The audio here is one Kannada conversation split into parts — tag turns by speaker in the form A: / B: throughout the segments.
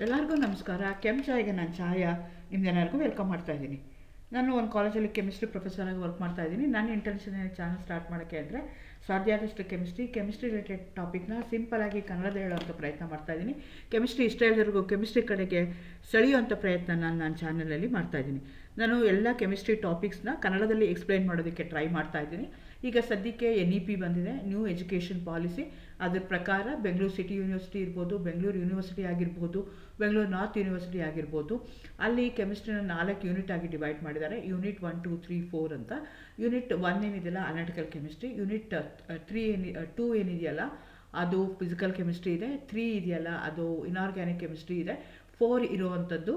A: ಎಲ್ಲರಿಗೂ ನಮಸ್ಕಾರ ಕೆಮ್ ಚಾಯ್ಗೆ ನಾನು ಛಾಯ ನಿಮ್ಗೆಲ್ಲರಿಗೂ ವೆಲ್ಕಮ್ ಮಾಡ್ತಾ ಇದ್ದೀನಿ ನಾನು ಒಂದು ಕಾಲೇಜಲ್ಲಿ ಕೆಮಿಸ್ಟ್ರಿ ಪ್ರೊಫೆಸರ್ ಆಗಿ ವರ್ಕ್ ಮಾಡ್ತಾ ಇದ್ದೀನಿ ನನ್ನ ಇಂಟೆನ್ಷನ್ ಚಾನಲ್ ಸ್ಟಾರ್ಟ್ ಮಾಡೋಕ್ಕೆ ಅಂದರೆ ಸಾಧ್ಯ ಆದಷ್ಟು ಕೆಮಿಸ್ಟ್ರಿ ಕೆಮಿಸ್ಟ್ರಿ ರಿಲೇಟೆಡ್ ಟಾಪಿಕ್ನ ಸಿಂಪಲಾಗಿ ಕನ್ನಡದ ಹೇಳೋವಂಥ ಪ್ರಯತ್ನ ಮಾಡ್ತಾ ಇದ್ದೀನಿ ಕೆಮಿಸ್ಟ್ರಿ ಇಷ್ಟ ಇಲ್ಲರಿಗೂ ಕೆಮಿಸ್ಟ್ರಿ ಕಡೆಗೆ ಸೆಳೆಯುವಂಥ ಪ್ರಯತ್ನ ನಾನು ನನ್ನ ಚಾನಲಲ್ಲಿ ಮಾಡ್ತಾ ಇದ್ದೀನಿ ನಾನು ಎಲ್ಲ ಕೆಮಿಸ್ಟ್ರಿ ಟಾಪಿಕ್ಸ್ನ ಕನ್ನಡದಲ್ಲಿ ಎಕ್ಸ್ಪ್ಲೈನ್ ಮಾಡೋದಕ್ಕೆ ಟ್ರೈ ಮಾಡ್ತಾ ಇದ್ದೀನಿ ಈಗ ಸದ್ಯಕ್ಕೆ ಎನ್ ಇ ಪಿ ಬಂದಿದೆ ನ್ಯೂ ಎಜುಕೇಷನ್ ಪಾಲಿಸಿ ಅದ್ರ ಪ್ರಕಾರ ಬೆಂಗಳೂರು ಸಿಟಿ ಯೂನಿವರ್ಸಿಟಿ ಇರ್ಬೋದು ಬೆಂಗಳೂರು ಯೂನಿವರ್ಸಿಟಿ ಆಗಿರ್ಬೋದು ಬೆಂಗಳೂರು ನಾರ್ತ್ ಯೂನಿವರ್ಸಿಟಿ ಆಗಿರ್ಬೋದು ಅಲ್ಲಿ ಕೆಮಿಸ್ಟ್ರಿನ ನಾಲ್ಕು ಯೂನಿಟ್ ಆಗಿ ಡಿವೈಡ್ ಮಾಡಿದ್ದಾರೆ unit one two three four ಅಂತ ಯೂನಿಟ್ ಒನ್ ಏನಿದೆಯಲ್ಲ ಅನಾಟಿಕಲ್ ಕೆಮಿಸ್ಟ್ರಿ ಯೂನಿಟ್ ತ್ರೀ ಏನಿ ಟೂ ಏನಿದೆಯಲ್ಲ ಅದು ಫಿಸಿಕಲ್ ಕೆಮಿಸ್ಟ್ರಿ ಇದೆ ತ್ರೀ ಇದೆಯಲ್ಲ ಅದು ಇನಾರ್ಗ್ಯಾನಿಕ್ ಕೆಮಿಸ್ಟ್ರಿ ಇದೆ ಫೋರ್ ಇರುವಂಥದ್ದು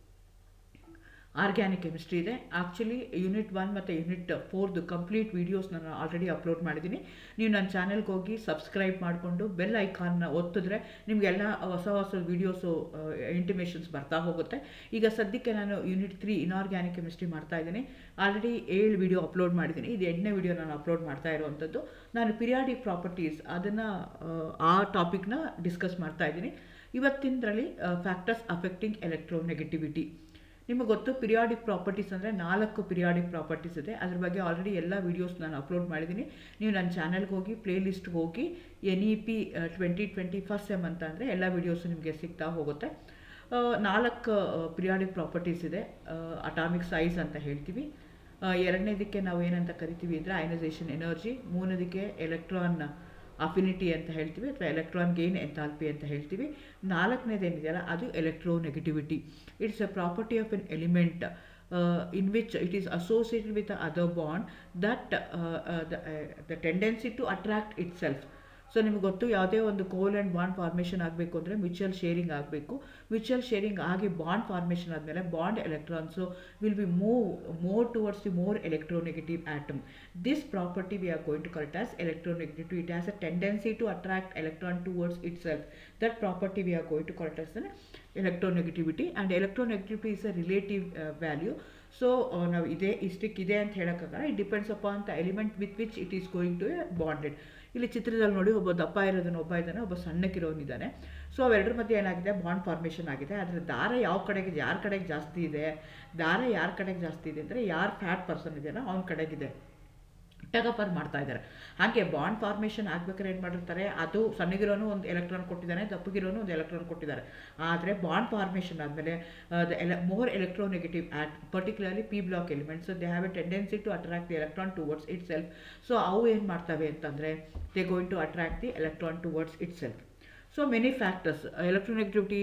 A: ಆರ್ಗ್ಯಾನಿಕ್ ಕೆಮಿಸ್ಟ್ರಿ ಇದೆ ಆ್ಯಕ್ಚುಲಿ ಯೂನಿಟ್ ಒನ್ ಮತ್ತು ಯೂನಿಟ್ ಫೋರ್ದು ಕಂಪ್ಲೀಟ್ ವೀಡಿಯೋಸ್ ನಾನು ಆಲ್ರೆಡಿ ಅಪ್ಲೋಡ್ ಮಾಡಿದ್ದೀನಿ ನೀವು ನನ್ನ ಚಾನೆಲ್ಗೆ ಹೋಗಿ ಸಬ್ಸ್ಕ್ರೈಬ್ ಮಾಡಿಕೊಂಡು ಬೆಲ್ ಐಕಾನ್ನ ಒತ್ತಿದ್ರೆ ನಿಮಗೆಲ್ಲ ಹೊಸ ಹೊಸ ವೀಡಿಯೋಸು ಇಂಟಿಮೇಷನ್ಸ್ ಬರ್ತಾ ಹೋಗುತ್ತೆ ಈಗ ಸದ್ಯಕ್ಕೆ ನಾನು ಯೂನಿಟ್ ತ್ರೀ ಇನಾರ್ಗ್ಯಾನಿಕ್ ಕೆಮಿಸ್ಟ್ರಿ ಮಾಡ್ತಾ ಇದ್ದೀನಿ ಆಲ್ರೆಡಿ ಏಳು ವಿಡಿಯೋ ಅಪ್ಲೋಡ್ ಮಾಡಿದ್ದೀನಿ ಇದು ಎಂಟನೇ ವಿಡಿಯೋ ನಾನು ಅಪ್ಲೋಡ್ ಮಾಡ್ತಾ ಇರುವಂಥದ್ದು ನಾನು ಪಿರಿಯಾಡಿಕ್ ಪ್ರಾಪರ್ಟೀಸ್ ಅದನ್ನು ಆ ಟಾಪಿಕ್ನ ಡಿಸ್ಕಸ್ ಮಾಡ್ತಾ ಇದ್ದೀನಿ ಇವತ್ತಿನದ್ರಲ್ಲಿ ಫ್ಯಾಕ್ಟರ್ಸ್ ಅಫೆಕ್ಟಿಂಗ್ ಎಲೆಕ್ಟ್ರೋನೆಗೆಟಿವಿಟಿ ನಿಮಗೆ ಗೊತ್ತು ಪಿರಿಯಾಡಿಕ್ ಪ್ರಾಪರ್ಟೀಸ್ ಅಂದರೆ ನಾಲ್ಕು ಪಿರಿಯಾಡಿಕ್ ಪ್ರಾಪರ್ಟೀಸ್ ಇದೆ ಅದ್ರ ಬಗ್ಗೆ ಆಲ್ರೆಡಿ ಎಲ್ಲ ವೀಡಿಯೋಸ್ ನಾನು ಅಪ್ಲೋಡ್ ಮಾಡಿದ್ದೀನಿ ನೀವು ನನ್ನ ಚಾನಲ್ಗೆ ಹೋಗಿ ಪ್ಲೇ ಲಿಸ್ಟ್ಗೆ ಹೋಗಿ N E P twenty twenty first sem ಅಂತ ಅಂದರೆ ಎಲ್ಲ ವೀಡಿಯೋಸು ನಿಮಗೆ ಸಿಗ್ತಾ ಹೋಗುತ್ತೆ ನಾಲ್ಕು ಪಿರಿಯಾಡಿಕ್ ಪ್ರಾಪರ್ಟೀಸ್ ಇದೆ ಅಟಾಮಿಕ್ ಸೈಜ್ ಅಂತ ಹೇಳ್ತೀವಿ ಎರಡನೇದಕ್ಕೆ ನಾವು ಏನಂತ ಕರಿತೀವಿ ಅಂದರೆ ಐನೈಸೇಷನ್ ಎನರ್ಜಿ ಮೂರನೇದಕ್ಕೆ ಎಲೆಕ್ಟ್ರಾನ್ ಅಫಿನಿಟಿ ಅಂತ ಹೇಳ್ತೀವಿ ಅಥವಾ ಎಲೆಕ್ಟ್ರಾನ್ ಗೇನ್ ಎಂಥಾಲ್ಪಿ ಅಂತ ಹೇಳ್ತೀವಿ ನಾಲ್ಕನೇದೇನಿದೆಯಲ್ಲ ಅದು electronegativity it's a property of an element in which it is associated with other bond that the tendency to attract itself so ನಿಮ್ಗೆ ಗೊತ್ತು ಯಾವುದೇ ಒಂದು ಕೋಲ್ ಆ್ಯಂಡ್ ಬಾಂಡ್ ಫಾರ್ಮೇಷನ್ ಆಗಬೇಕು ಅಂದರೆ ಮ್ಯೂಚುವಲ್ ಶೇರಿಂಗ್ ಆಗಬೇಕು ಮ್ಯೂಚುವಲ್ ಶೇರಿಂಗ್ ಆಗಿ ಬಾಂಡ್ ಫಾರ್ಮೇಷನ್ ಆದಮೇಲೆ bond electrons will be move more towards the more electronegative atom this property we are going to correct as electronegative it has a tendency to attract electron towards itself that property we are going to correct as electronegativity and electronegativity is a relative value so ನಾವು ಇದೇ ಇಷ್ಟಕ್ಕೆ ಇದೆ ಅಂತ ಹೇಳೋಕ್ಕಾಗಲ್ಲ it depends upon the element with which it is going to bonded ಇಲ್ಲಿ ಚಿತ್ರದಲ್ಲಿ ನೋಡಿ ಒಬ್ಬ ದಪ್ಪ ಇರೋದನ್ನು ಒಬ್ಬ ಇದ್ದಾನೆ ಒಬ್ಬ ಸಣ್ಣಕ್ಕಿರೋನಿದ್ದಾನೆ ಸೊ ಅವೆರಡರ ಮಧ್ಯೆ ಏನಾಗಿದೆ ಬಾಂಡ್ ಫಾರ್ಮೇಷನ್ ಆಗಿದೆ ಆದರೆ ದಾರ ಯಾವ ಕಡೆಗೆ ಯಾರ ಕಡೆಗೆ ಜಾಸ್ತಿ ಇದೆ ದಾರ ಯಾರ ಕಡೆಗೆ ಜಾಸ್ತಿ ಇದೆ ಅಂದರೆ ಯಾರು ಫ್ಯಾಟ್ ಪರ್ಸನ್ ಇದೆಯಲ್ಲ ಅವನ ಕಡೆಗಿದೆ ಟಗಫರ್ ಮಾಡ್ತಾ ಇದ್ದಾರೆ ಹಾಗೆ ಬಾಂಡ್ ಫಾರ್ಮೇಷನ್ ಆಗ್ಬೇಕಾದ್ರೆ ಏನು ಮಾಡಿರ್ತಾರೆ ಅದು ಸಣ್ಣಗಿರೋನು ಒಂದು ಎಲೆಕ್ಟ್ರಾನ್ ಕೊಟ್ಟಿದ್ದಾನೆ ದಪ್ಪಗಿರೋನು ಒಂದು ಎಲೆಕ್ಟ್ರಾನ್ ಕೊಟ್ಟಿದ್ದಾರೆ ಆದರೆ ಬಾಂಡ್ ಫಾರ್ಮೇಷನ್ ಆದಮೇಲೆ the ele more electronegative at particularly P block elements they have a tendency to attract the electron towards itself so ಅವು ಏನು ಮಾಡ್ತವೆ ಅಂತಂದರೆ they going to attract the electron towards itself so many factors electronegativity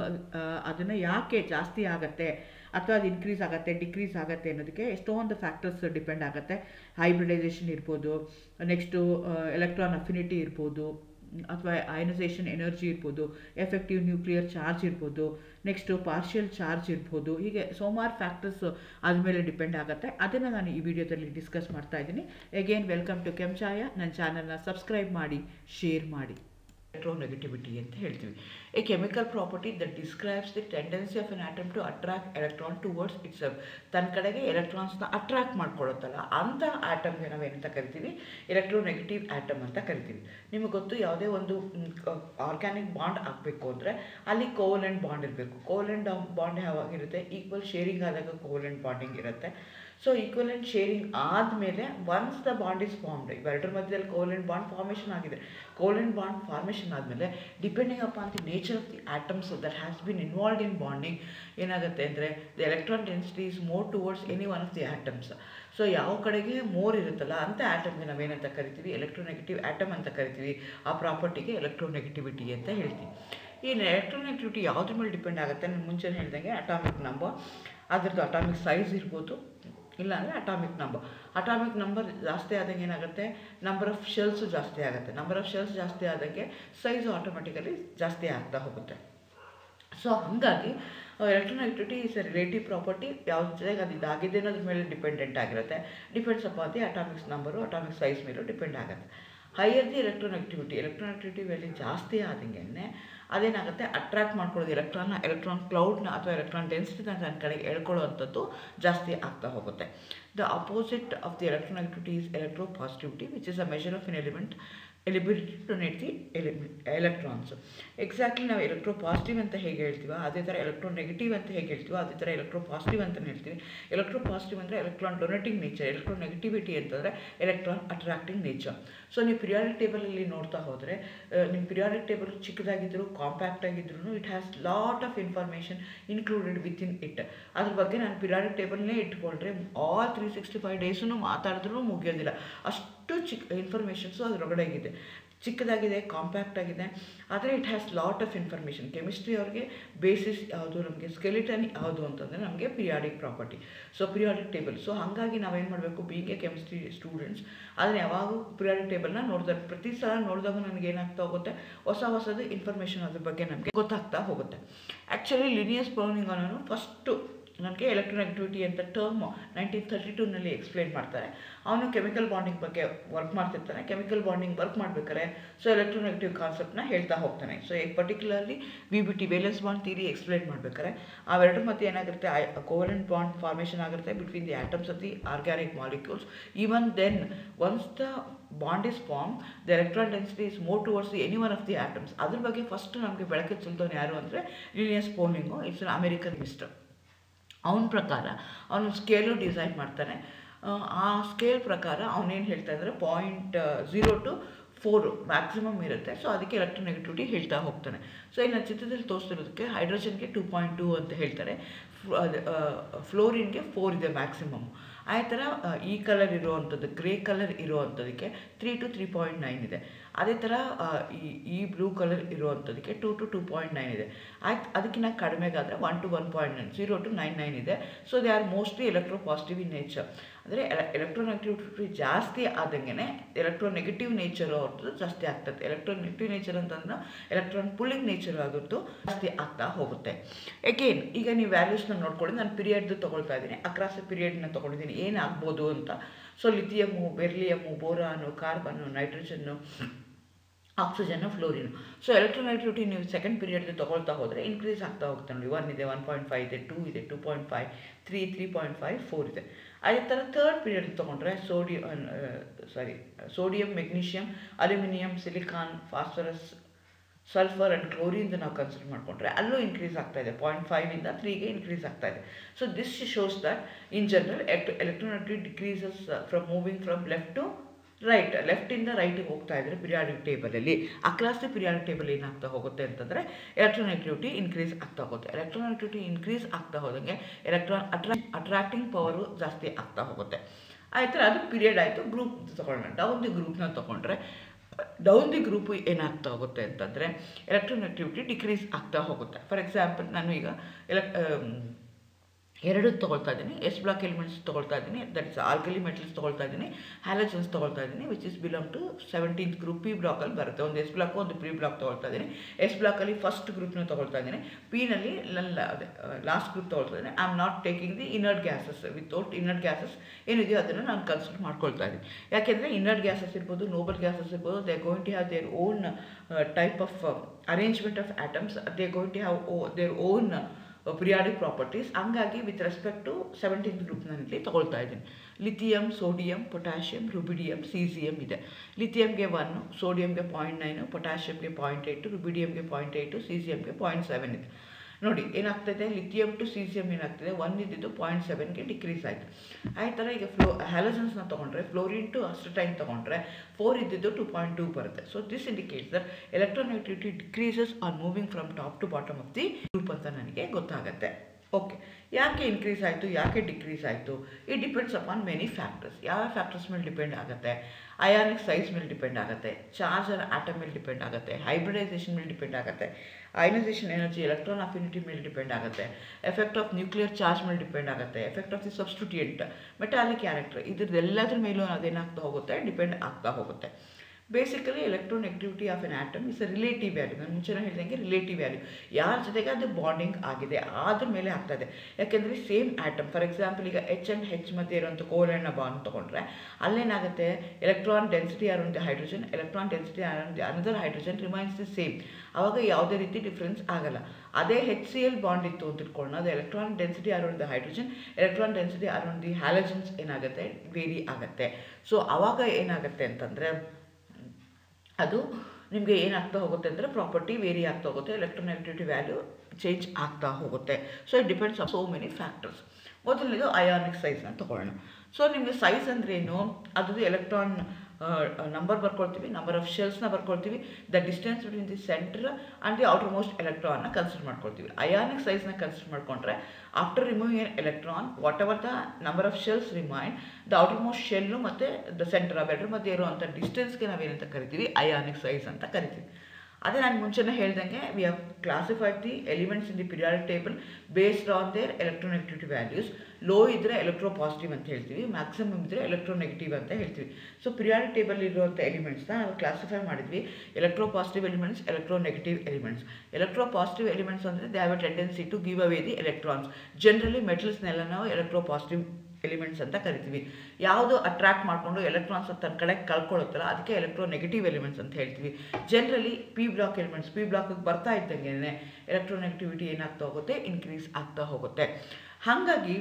A: ಅದನ್ನು ಯಾಕೆ ಜಾಸ್ತಿ ಆಗುತ್ತೆ ಅಥವಾ ಅದು ಇನ್ಕ್ರೀಸ್ ಆಗುತ್ತೆ ಡಿಕ್ರೀಸ್ ಆಗುತ್ತೆ ಅನ್ನೋದಕ್ಕೆ ಎಷ್ಟೊಂದು ಫ್ಯಾಕ್ಟರ್ಸ್ ಡಿಪೆಂಡ್ ಆಗುತ್ತೆ ಹೈಬ್ರಿಡೈಸೇಷನ್ ಇರ್ಬೋದು ನೆಕ್ಸ್ಟು ಎಲೆಕ್ಟ್ರಾನ್ ಅಫಿನಿಟಿ ಇರ್ಬೋದು ಅಥವಾ ಐನೈಸೇಷನ್ ಎನರ್ಜಿ ಇರ್ಬೋದು ಎಫೆಕ್ಟಿವ್ ನ್ಯೂಕ್ಲಿಯರ್ ಚಾರ್ಜ್ ಇರ್ಬೋದು ನೆಕ್ಸ್ಟು ಪಾರ್ಷಿಯಲ್ ಚಾರ್ಜ್ ಇರ್ಬೋದು ಹೀಗೆ ಸುಮಾರು ಫ್ಯಾಕ್ಟರ್ಸ್ ಅದ್ಮೇಲೆ ಡಿಪೆಂಡ್ ಆಗುತ್ತೆ ಅದನ್ನು ನಾನು ಈ ವಿಡಿಯೋದಲ್ಲಿ ಡಿಸ್ಕಸ್ ಮಾಡ್ತಾ ಇದ್ದೀನಿ ಅಗೇನ್ ವೆಲ್ಕಮ್ ಟು ಕೆಂಚಾಯ ನನ್ನ ಚಾನಲ್ನ ಸಬ್ಸ್ಕ್ರೈಬ್ ಮಾಡಿ ಶೇರ್ ಮಾಡಿ ಎಲೆಕ್ಟ್ರೋನೆಗೆಟಿವಿಟಿ ಅಂತ ಹೇಳ್ತೀವಿ a chemical property that describes the tendency of an atom to attract electron towards its ತನ್ನ ಕಡೆಗೆ ಎಲೆಕ್ಟ್ರಾನ್ಸ್ನ ಅಟ್ರಾಕ್ಟ್ ಮಾಡ್ಕೊಳ್ಳುತ್ತಲ್ಲ ಅಂಥ ಆಟಮ್ಗೆ ನಾವೇನಂತ ಕರಿತೀವಿ ಎಲೆಕ್ಟ್ರೋನೆಗೆಟಿವ್ ಆಟಮ್ ಅಂತ ಕರಿತೀವಿ ನಿಮಗೆ ಗೊತ್ತು ಯಾವುದೇ ಒಂದು ಆರ್ಗ್ಯಾನಿಕ್ ಬಾಂಡ್ ಆಗಬೇಕು ಅಂದರೆ ಅಲ್ಲಿ ಕೋಲೆಂಟ್ ಬಾಂಡ್ ಇರಬೇಕು ಕೋಲೆಂಟ್ ಬಾಂಡ್ ಯಾವಾಗಿರುತ್ತೆ ಈಕ್ವಲ್ ಶೇರಿಂಗ್ ಆದಾಗ ಕೋಲೆಂಟ್ ಬಾಂಡಿಂಗ್ ಇರುತ್ತೆ ಸೊ ಈಕ್ವಲೆಂಟ್ ಶೇರಿಂಗ್ ಆದಮೇಲೆ once the bond is formed ಇವೆರಡರ ಮಧ್ಯದಲ್ಲಿ ಕೋಲೆಂಟ್ ಬಾಂಡ್ ಫಾರ್ಮೇಷನ್ ಆಗಿದೆ ಕೋಲೆಂಟ್ ಬಾಂಡ್ ಫಾರ್ಮೇಷನ್ ಆದಮೇಲೆ depending upon the nature of the atoms that has been involved in bonding ಏನಾಗುತ್ತೆ ಅಂದರೆ the electron density is more towards any one of the atoms so ಯಾವ ಕಡೆಗೆ ಮೋರ್ ಇರುತ್ತಲ್ಲ ಅಂಥ ಆಟಮ್ಗೆ ನಾವೇನಂತ ಕರಿತೀವಿ ಎಲೆಕ್ಟ್ರೋನೆಗೆಟಿವ್ ಆಟಮ್ ಅಂತ ಕರಿತೀವಿ ಆ ಪ್ರಾಪರ್ಟಿಗೆ ಎಲೆಕ್ಟ್ರೋನೆಗೆಟಿವಿಟಿ ಅಂತ ಹೇಳ್ತೀವಿ ಈ ಎಲೆಕ್ಟ್ರೋನೆಗೆಟಿವಿಟಿ ಯಾವುದ್ರ ಮೇಲೆ ಡಿಪೆಂಡ್ ಆಗುತ್ತೆ ನಾನು ಮುಂಚೆ ಹೇಳ್ದಂಗೆ ಅಟಾಮಿಕ್ ನಂಬರ್ ಅದರದ್ದು ಅಟಾಮಿಕ್ ಸೈಜ್ ಇರ್ಬೋದು ಇಲ್ಲಾಂದರೆ ಅಟಾಮಿಕ್ ನಂಬರ್ ಅಟಾಮಿಕ್ ನಂಬರ್ ಜಾಸ್ತಿ ಆದಂಗೆ ಏನಾಗುತ್ತೆ ನಂಬರ್ ಆಫ್ ಶೆಲ್ಸು ಜಾಸ್ತಿ ಆಗುತ್ತೆ ನಂಬರ್ ಆಫ್ ಶೆಲ್ಸ್ ಜಾಸ್ತಿ ಆದಂಗೆ ಸೈಜು ಆಟೋಮೆಟಿಕಲಿ ಜಾಸ್ತಿ ಆಗ್ತಾ ಹೋಗುತ್ತೆ ಸೊ ಹಾಗಾಗಿ electronegativity is a relative property ಯಾವ ಜೊತೆಗೆ ಅದು ಇದಾಗಿದೆ ಅನ್ನೋದ್ರ ಮೇಲೆ ಡಿಪೆಂಡೆಂಟ್ ಆಗಿರುತ್ತೆ depends upon the atomics number atomic size ಮೇಲೂ ಡಿಪೆಂಡ್ ಆಗುತ್ತೆ higher the electronegativity electronegativity value ಜಾಸ್ತಿ ಆದಂಗೆ ಅದೇನಾಗುತ್ತೆ ಅಟ್ರಾಕ್ಟ್ ಮಾಡ್ಕೊಳ್ಳೋದು ಎಲೆಕ್ಟ್ರಾನ್ನ ಎಲೆಕ್ಟ್ರಾನ್ ಕ್ಲೌಡ್ನ ಅಥವಾ ಎಲೆಕ್ಟ್ರಾನ್ ಡೆನ್ಸಿಟಿನ ತನ್ನ ಕಡೆಗೆ ಎಳ್ಕೊಳ್ಳೋವಂಥದ್ದು ಜಾಸ್ತಿ ಆಗ್ತಾ ಹೋಗುತ್ತೆ the opposite of the electronegativity is electropositivity which is a measure of an element ability to net the ಎಲಿಮಿ ಎಲೆಕ್ಟ್ರಾನ್ಸ್ ಎಕ್ಸಾಕ್ಟ್ಲಿ ನಾವು ಎಲೆಕ್ಟ್ರೋ ಪಾಸಿಟಿವ್ ಅಂತ ಹೇಗೆ ಹೇಳ್ತೀವೋ ಅದೇ ಥರ ಎಲೆಕ್ಟ್ರೋ ನೆಗೆಟಿವ್ ಅಂತ ಹೇಗೆ ಹೇಳ್ತೀವೋ ಅದೇ ಥರ ಎಲೆಕ್ಟ್ರೋ ಪಾಸಿಟಿವ್ ಅಂತ ಹೇಳ್ತೀವಿ ಎಲೆಕ್ಟ್ರೋ ಪಾಸಿಟಿವ್ ಅಂದರೆ electron donating nature electronegativity ಅಂತಂದರೆ ಎಲೆಕ್ಟ್ರಾನ್ ಅಟ್ರಾಕ್ಟಿಂಗ್ ನೇಚರ್ ಸೊ ನೀವು ಪಿರಿಯಾಡಿಕ್ ಟೇಬಲಲ್ಲಿ ನೋಡ್ತಾ ಹೋದರೆ ನಿಮ್ಮ ಪಿರಿಯಾಡಿಕ್ ಟೇಬಲ್ ಚಿಕ್ಕದಾಗಿದ್ದರೂ ಕಾಂಪ್ಯಾಕ್ಟ್ ಆಗಿದ್ರೂ it has lot of information included with in it ಅದ್ರ ಬಗ್ಗೆ ನಾನು ಪಿರಿಯಾಡಿಕ್ ಟೇಬಲ್ನೇ ಇಟ್ಕೊಂಡ್ರೆ ಆಲ್ ತ್ರೀ ಸಿಕ್ಸ್ಟಿ ಫೈವ್ ಡೇಸನ್ನು ಮಾತಾಡಿದ್ರೂ ಮುಗಿಯೋದಿಲ್ಲ ಅಷ್ಟು ಚಿಕ್ಕ ಇನ್ಫಾರ್ಮೇಷನ್ಸು ಅದರೊಳಗಡೆ ಇದೆ ಚಿಕ್ಕದಾಗಿದೆ ಕಾಂಪ್ಯಾಕ್ಟ್ ಆಗಿದೆ ಆದರೆ it has lot of information chemistry ಅವ್ರಿಗೆ ಬೇಸಿಸ್ ಯಾವುದು ನಮಗೆ ಸ್ಕೆಲಿಟನ್ ಯಾವುದು ಅಂತಂದರೆ ನಮಗೆ periodic property so periodic table so ಹಾಗಾಗಿ ನಾವೇನು ಮಾಡಬೇಕು ಬೀಂಗ್ ಎ ಕೆಮಿಸ್ಟ್ರಿ ಸ್ಟೂಡೆಂಟ್ಸ್ ಆದರೆ ಯಾವಾಗೂ ಪಿರಿಯಾಡಿಕ್ ಟೇಬಲ್ನ ನೋಡಿದಾಗ ಪ್ರತಿ ಸಲ ನೋಡಿದಾಗ ನನಗೆ ಏನಾಗ್ತಾ ಹೋಗುತ್ತೆ ಹೊಸ ಹೊಸದು ಇನ್ಫಾರ್ಮೇಷನ್ ಅದ್ರ ಬಗ್ಗೆ ನಮಗೆ ಗೊತ್ತಾಗ್ತಾ ಹೋಗುತ್ತೆ ಆ್ಯಕ್ಚುಲಿ ಲಿನಿಯಸ್ ಬ್ರೌನಿಂಗ್ ಅನ್ನೋನು ಫಸ್ಟು ನನಗೆ ಎಲೆಕ್ಟ್ರೋನೆಗೆಟಿವಿಟಿ ಅಂತ ಟರ್ಮ್ ನೈನ್ಟೀನ್ ತರ್ಟಿ ಟೂನಲ್ಲಿ ಎಕ್ಸ್ಪ್ಲೇನ್ ಮಾಡ್ತಾರೆ ಅವನು ಕೆಮಿಕಲ್ ಬಾಂಡಿಂಗ್ ಬಗ್ಗೆ ವರ್ಕ್ ಮಾಡ್ತಿರ್ತಾನೆ ಕೆಮಿಕಲ್ ಬಾಂಡಿಂಗ್ ವರ್ಕ್ ಮಾಡ್ಬೇಕಾದ್ರೆ ಸೊ ಎಲೆಕ್ಟ್ರೋನೆಗೆಟಿವ್ ಕಾನ್ಸೆಪ್ಟ್ನ ಹೇಳ್ತಾ ಹೋಗ್ತಾನೆ ಸೊ ಈಗ particularly V B T valence bond theory explain ಮಾಡ್ಬೇಕಾದ್ರೆ ಅವೆರಡು ಮತ್ತೆ ಏನಾಗುತ್ತೆ ಕೋವಲೆಂಟ್ ಬಾಂಡ್ ಫಾರ್ಮೇಷನ್ ಆಗುತ್ತೆ between the atoms of the organic molecules even then once the bond is form the electron density is more towards any one of the atoms ಅದ್ರ ಬಗ್ಗೆ ಫಸ್ಟ್ ನಮಗೆ ಬೆಳಕಿಗೆ ಚೆಲ್ದವನು ಯಾರು ಅಂದರೆ Linus Pauling it's an American mister ಅವನ ಪ್ರಕಾರ ಅವನು ಸ್ಕೇಲು ಡಿಸೈನ್ ಮಾಡ್ತಾನೆ ಆ ಸ್ಕೇಲ್ ಪ್ರಕಾರ ಅವನೇನು ಹೇಳ್ತಾ ಇದ್ದಾರೆ point zero two four maximum ಇರುತ್ತೆ ಸೊ ಅದಕ್ಕೆ ಎಲೆಕ್ಟ್ರೋನೆಗೆಟಿವಿಟಿ ಹೇಳ್ತಾ ಹೋಗ್ತಾನೆ ಸೊ ಇನ್ನು ಚಿತ್ರದಲ್ಲಿ ತೋರಿಸ್ತಿರೋದಕ್ಕೆ ಹೈಡ್ರೋಜನ್ಗೆ ಟೂ ಪಾಯಿಂಟ್ ಟೂ ಅಂತ ಹೇಳ್ತಾರೆ ಫ್ಲೋರಿನ್ಗೆ ಫೋರ್ ಇದೆ ಮ್ಯಾಕ್ಸಿಮಮ್ ಆ ಥರ ಈ ಕಲರ್ ಇರುವಂಥದ್ದು ಗ್ರೇ ಕಲರ್ ಇರುವಂಥದ್ದಕ್ಕೆ three to three point nine ಇದೆ ಅದೇ ಥರ ಈ ಈ ಬ್ಲೂ ಕಲರ್ ಇರುವಂಥದ್ದಕ್ಕೆ two to two point nine ಇದೆ ಆಯ್ತು ಅದಕ್ಕಿಂತ ಕಡಿಮೆಗಾದರೆ one to one point nine zero to nine nine ಇದೆ so they are mostly electropositive in nature ಅಂದರೆ ಎಲೆಕ್ಟ್ರೋ ನೆಗೆಟಿವಿಟಿ ಜಾಸ್ತಿ ಆದಂಗೆ ಎಲೆಕ್ಟ್ರೋ ನೆಗೆಟಿವ್ ನೇಚರ್ ಅವ್ರದ್ದು ಜಾಸ್ತಿ ಆಗ್ತದೆ ಎಲೆಕ್ಟ್ರೋ ನೆಗೆಟಿವ್ ನೇಚರ್ ಅಂತಂದ್ರೆ ಎಲೆಕ್ಟ್ರಾನ್ ಪುಲ್ಲಿಂಗ್ ನೇಚರ್ ಆಗುತ್ತೋ ಜಾಸ್ತಿ ಆಗ್ತಾ ಹೋಗುತ್ತೆ ಎಗೇನ್ ಈಗ ನೀವು ವ್ಯಾಲ್ಯೂಸ್ನ ನೋಡ್ಕೊಳ್ಳಿ ನಾನು ಪೀರಿಯಡ್ದು ತೊಗೊಳ್ತಾ ಇದ್ದೀನಿ ಅಕ್ರಾಸ್ ಪೀರಿಯಡ್ನ ತೊಗೊಂಡಿದ್ದೀನಿ ಏನಾಗ್ಬೋದು ಅಂತ so lithium beryllium boron carbon nitrogen oxygen fluorine so electronegativity ನೀವು ಸೆಕೆಂಡ್ ಪೀರಿಯಡ್ ತೊಗೊಳ್ತಾ ಹೋದರೆ ಇನ್ಕ್ರೀಸ್ ಆಗ್ತಾ ಹೋಗುತ್ತೆ ನೋಡಿ ಒನ್ ಇದೆ ಒನ್ ಪಾಯಿಂಟ್ ಫೈವ್ ಇದೆ ಟೂ ಇದೆ two point five three three point five four ಇದೆ ಅದೇ ಥರ ಥರ್ಡ್ ಪೀರಿಯಡ್ ತೊಗೊಂಡ್ರೆ sodium sorry sodium magnesium aluminium silicon phosphorus sulphur and ಕ್ಲೋರಿನ್ದು ನಾವು ಕನ್ಸಿಡರ್ ಮಾಡಿಕೊಂಡ್ರೆ ಅಲ್ಲೂ ಇನ್ಕ್ರೀಸ್ ಆಗ್ತಾ ಇದೆ ಪಾಯಿಂಟ್ ಫೈವಿಂದ ತ್ರೀಗೆ ಇನ್ಕ್ರೀಸ್ ಆಗ್ತಾ ಇದೆ so this shows that in general electronegative decreases from moving from left to right ಲೆಫ್ಟಿಂದ ರೈಟಿಗೆ ಹೋಗ್ತಾ ಇದ್ರೆ ಪಿರಿಯಾಡಿಕ್ ಟೇಬಲಲ್ಲಿ ಅಕ್ರಾಸ್ ದಿ ಪಿರಿಯಾಡಿಕ್ ಟೇಬಲ್ ಏನಾಗ್ತಾ ಹೋಗುತ್ತೆ ಅಂತಂದರೆ ಎಲೆಕ್ಟ್ರೋನೆಗೆಟಿವಿಟಿ ಇನ್ಕ್ರೀಸ್ ಆಗ್ತಾ ಹೋಗುತ್ತೆ ಎಲೆಕ್ಟ್ರೋನೆಗೆಟಿವಿಟಿ ಇನ್ಕ್ರೀಸ್ ಆಗ್ತಾ ಹೋದಂಗೆ ಎಲೆಕ್ಟ್ರಾನ್ ಅಟ್ರಾ ಅಟ್ರಾಕ್ಟಿಂಗ್ ಪವರು ಜಾಸ್ತಿ ಆಗ್ತಾ ಹೋಗುತ್ತೆ ಆಯ್ತು ಅದು ಪೀರಿಯಡ್ ಆಯಿತು ಗ್ರೂಪ್ ತೊಗೊಳ್ಳೋಣ ಡೌನ್ ದಿ ಗ್ರೂಪ್ನ ತೊಗೊಂಡ್ರೆ ಡೌನ್ ದಿ ಗ್ರೂಪ್ ಏನಾಗ್ತಾ ಹೋಗುತ್ತೆ ಅಂತಂದರೆ ಎಲೆಕ್ಟ್ರೋನೆಗೆಟಿವಿಟಿ ಡಿಕ್ರೀಸ್ ಆಗ್ತಾ ಹೋಗುತ್ತೆ ಫಾರ್ ಎಕ್ಸಾಂಪಲ್ ನಾನು ಈಗ ಎಲೆಕ್ ಎರಡು ತೊಗೊಳ್ತಾ ಇದ್ದೀನಿ ಎಸ್ ಬ್ಲಾಕ್ ಎಲಿಮೆಂಟ್ಸ್ ತೊಗೊಳ್ತಾ ಇದ್ದೀನಿ ದಟ್ ಇಸ್ ಆಲ್ಕಲಿ ಮೆಟಲ್ಸ್ ತೊಗೊಳ್ತಾ ಇದ್ದೀನಿ ಹ್ಯಾಲಜನ್ಸ್ ತೊಗೊಳ್ತಾ ಇದ್ದೀನಿ which is belong to seventeenth group P ಬ್ಲಾಕಲ್ಲಿ ಬರುತ್ತೆ ಒಂದು ಎಸ್ ಬ್ಲಾಕ್ ಒಂದು ಪ್ರಿ ಬ್ಲಾಕ್ ತೊಗೊಳ್ತಾ ಇದ್ದೀನಿ ಎಸ್ ಬ್ಲಾಕಲ್ಲಿ ಫಸ್ಟ್ ಗ್ರೂಪ್ನ ತೊಗೊಳ್ತಾ ಇದ್ದೀನಿ ಪಿನಲ್ಲಿ ನನ್ನ ಅದೇ ಲಾಸ್ಟ್ ಗ್ರೂಪ್ ತೊಗೊಳ್ತಾ ಇದ್ದೀನಿ I am not taking the inert gases without inert gases ಏನಿದೆಯೋ ಅದನ್ನು ನಾನು ಕನ್ಸಿಡರ್ ಮಾಡ್ಕೊಳ್ತಾ ಇದ್ದೀನಿ ಯಾಕೆಂದರೆ ಇನ್ನರ್ಡ್ ಗ್ಯಾಸಸ್ ಇರ್ಬೋದು ನೋಬಲ್ ಗ್ಯಾಸಸ್ ಇರ್ಬೋದು they going to have their own type of arrangement of atoms they going to have oh their own periodic properties ಹಂಗಾಗಿ ವಿತ್ ರೆಸ್ಪೆಕ್ಟ್ ಟು ಸೆವೆಂಟೀನ್ತ್ ಗ್ರೂಪ್ನಲ್ಲಿ ತೊಗೊಳ್ತಾ ಇದ್ದೀನಿ lithium sodium potassium rubidium caesium ಇದೆ ಲಿಥಿಯಮ್ಗೆ ಒನ್ನು ಸೋಡಿಯಮ್ಗೆ ಪಾಯಿಂಟ್ ನೈನು ಪೊಟ್ಯಾಷಿಯಮ್ಗೆ ಪಾಯಿಂಟ್ ಏಯ್ಟು ರುಬಿಡಿಯಮ್ಗೆ ಪಾಯಿಂಟ್ ಏಯ್ಟು ಸೀಸಿಯಮ್ಗೆ ಪಾಯಿಂಟ್ ಸೆವೆನ್ ಇದೆ ನೋಡಿ ಏನಾಗ್ತದೆ ಲಿಥಿಯಮ್ ಟು ಸೀಸಿಯಮ್ ಏನಾಗ್ತದೆ ಒನ್ ಇದ್ದಿದ್ದು ಪಾಯಿಂಟ್ ಸೆವೆನ್ಗೆ ಡಿಕ್ರೀಸ್ ಆಯಿತು ಆ ಥರ ಈಗ ಫ್ಲೋ ಹ್ಯಾಲಜನ್ಸ್ನ ತೊಗೊಂಡ್ರೆ ಫ್ಲೋರಿನ್ ಟು ಅಸ್ಟಟೈನ್ ತೊಗೊಂಡ್ರೆ ಫೋರ್ ಇದ್ದಿದ್ದು ಟು ಪಾಯಿಂಟ್ ಟೂ ಬರುತ್ತೆ so this indicates that electronegativity decreases are moving from top to bottom of the group ಅಂತ ನನಗೆ ಗೊತ್ತಾಗುತ್ತೆ ಓಕೆ ಯಾಕೆ ಇನ್ಕ್ರೀಸ್ ಆಯಿತು ಯಾಕೆ ಡಿಕ್ರೀಸ್ ಆಯಿತು it depends upon many factors ಯಾವ ಫ್ಯಾಕ್ಟರ್ಸ್ ಮೇಲೆ ಡಿಪೆಂಡ್ ಆಗುತ್ತೆ ಅಯಾನಿಕ್ ಸೈಜ್ ಮೇಲೆ ಡಿಪೆಂಡ್ ಆಗುತ್ತೆ ಚಾರ್ಜರ್ ಆಟಮ್ ಮೇಲೆ ಡಿಪೆಂಡ್ ಆಗುತ್ತೆ ಹೈಬ್ರಿಡೈಸೇಷನ್ ಮೇಲೆ ಡಿಪೆಂಡ್ ಆಗುತ್ತೆ ಅಯನೈಸೇಷನ್ ಎನರ್ಜಿ ಎಲೆಕ್ಟ್ರಾನ್ ಅಫಿನಿಟಿ ಮೇಲೆ ಡಿಪೆಂಡ್ ಆಗುತ್ತೆ ಎಫೆಕ್ಟ್ ಆಫ್ ನ್ಯೂಕ್ಲಿಯರ್ ಚಾರ್ಜ್ ಮೇಲೆ ಡಿಪೆಂಡ್ ಆಗುತ್ತೆ effect of the substituent metallic character ಇದ್ರದ್ದೆಲ್ಲದ್ರ ಮೇಲೂ ಅದೇನಾಗ್ತಾ ಹೋಗುತ್ತೆ ಡಿಪೆಂಡ್ ಆಗ್ತಾ ಹೋಗುತ್ತೆ basically electronegativity of an atom is a relative value ನಾನು ಮುಂಚೆನೇ ಹೇಳ್ದಂಗೆ ರಿಲೇಟಿವ್ ವ್ಯಾಲ್ಯೂ ಯಾರ ಜೊತೆಗೆ ಅದು ಬಾಂಡಿಂಗ್ ಆಗಿದೆ ಅದ್ರ ಮೇಲೆ ಆಗ್ತದೆ ಯಾಕೆಂದರೆ ಸೇಮ್ ಆಟಮ್ ಫಾರ್ ಎಕ್ಸಾಂಪಲ್ ಈಗ ಎಚ್ ಆ್ಯಂಡ್ ಹೆಚ್ ಮಧ್ಯೆ ಇರುವಂಥ ಕೋಲನ್ನ ಬಾಂಡ್ ತೊಗೊಂಡ್ರೆ ಅಲ್ಲೇನಾಗುತ್ತೆ electron density around the hydrogen electron density around the another hydrogen remains the same ಆವಾಗ ಯಾವುದೇ ರೀತಿ ಡಿಫ್ರೆನ್ಸ್ ಆಗಲ್ಲ ಅದೇ ಹೆಚ್ ಸಿ ಎಲ್ ಬಾಂಡ್ ಇತ್ತು ಅಂತ ಇಟ್ಕೊಳ್ಳೋಣ ಅದು electron density around the hydrogen electron density around the halogens ಏನಾಗುತ್ತೆ ವೇರಿ ಆಗುತ್ತೆ ಸೊ ಆವಾಗ ಏನಾಗುತ್ತೆ ಅಂತಂದರೆ ಅದು ನಿಮಗೆ ಏನಾಗ್ತಾ ಹೋಗುತ್ತೆ ಅಂದರೆ ಪ್ರಾಪರ್ಟಿ ವೇರಿ ಆಗ್ತಾ ಹೋಗುತ್ತೆ ಎಲೆಕ್ಟ್ರೋನೆಗೆಟಿವಿಟಿ ವ್ಯಾಲ್ಯೂ ಚೇಂಜ್ ಆಗ್ತಾ ಹೋಗುತ್ತೆ so it depends on so many factors ಮೊದಲನೇದು ಅಯಾನಿಕ್ ಸೈಜ್ನ ತೊಗೊಳ್ಳೋಣ ಸೊ ನಿಮಗೆ ಸೈಜ್ ಅಂದ್ರೆ ಏನು ಅದ್ರದ್ದು ಎಲೆಕ್ಟ್ರಾನ್ ನಂಬರ್ ಬರ್ಕೊಳ್ತೀವಿ ನಂಬರ್ ಆಫ್ ಶೆಲ್ಸ್ನ ಬರ್ಕೊಳ್ತೀವಿ the distance between the centre and the outermost ಎಲೆಕ್ಟ್ರಾನ್ನ ಕನ್ಸಿಡರ್ ಮಾಡ್ಕೊಳ್ತೀವಿ ಅಯಾನಿಕ್ ಸೈಜ್ನ ಕನ್ಸಿಡರ್ ಮಾಡ್ಕೊಂಡ್ರೆ after removing an electron whatever the number of shells remain the outermost shell ಮತ್ತು ದ ಸೆಂಟರ್ ಅವೆರಡರ ಮಧ್ಯೆ ಇರುವಂಥ ಡಿಸ್ಟೆನ್ಸ್ಗೆ ನಾವೇನಂತ ಕರಿತೀವಿ ಅಯಾನಿಕ್ ಸೈಜ್ ಅಂತ ಕರಿತೀವಿ ಅದೇ ನಾನು ಮುಂಚೆನೇ ಹೇಳ್ದಂಗೆ we have classified the elements in the periodic table based on their electronegativity values low ಇದ್ದರೆ ಎಲೆಕ್ಟ್ರೋ ಪಾಸಿಟಿವ್ ಅಂತ ಹೇಳ್ತೀವಿ ಮ್ಯಾಕ್ಸಿಮಮ್ ಇದ್ದರೆ ಎಲೆಕ್ಟ್ರೋನೆಗೆಟಿವ್ ಅಂತ ಹೇಳ್ತೀವಿ ಸೊ ಪಿರಿಯಾಡಿಕ್ ಟೇಬಲ್ ಇರುವಂಥ ಎಲಿಮೆಂಟ್ಸ್ನ ನಾವು ಕ್ಲಾಸಿಫೈ ಮಾಡಿದ್ವಿ electropositive elements electronegative elements electropositive elements ಅಂದರೆ they have a tendency to give away the electrons generally ಮೆಟಲ್ಸ್ನೆಲ್ಲ ನಾವು ಎಲೆಕ್ಟ್ರೋ ಪಾಸಿಟಿವ್ ಎಲಿಮೆಂಟ್ಸ್ ಅಂತ ಕರಿತೀವಿ ಯಾವುದು ಅಟ್ರಾಕ್ಟ್ ಮಾಡಿಕೊಂಡು ಎಲೆಕ್ಟ್ರಾನ್ಸ್ ತನ್ನ ಕಡೆ ಕಳ್ಕೊಳ್ಳುತ್ತಲ್ಲ ಅದಕ್ಕೆ ಎಲೆಕ್ಟ್ರೋ ನೆಗೆಟಿವ್ ಎಲಿಮೆಂಟ್ಸ್ ಅಂತ ಹೇಳ್ತೀವಿ generally P block elements P ಬ್ಲಾಕಿಗೆ ಬರ್ತಾ ಇದ್ದಂಗೆ ಎಲೆಕ್ಟ್ರೋ ನೆಗೆಟಿವಿಟಿ ಏನಾಗ್ತಾ ಹೋಗುತ್ತೆ ಇನ್ಕ್ರೀಸ್ ಆಗ್ತಾ ಹೋಗುತ್ತೆ ಹಾಗಾಗಿ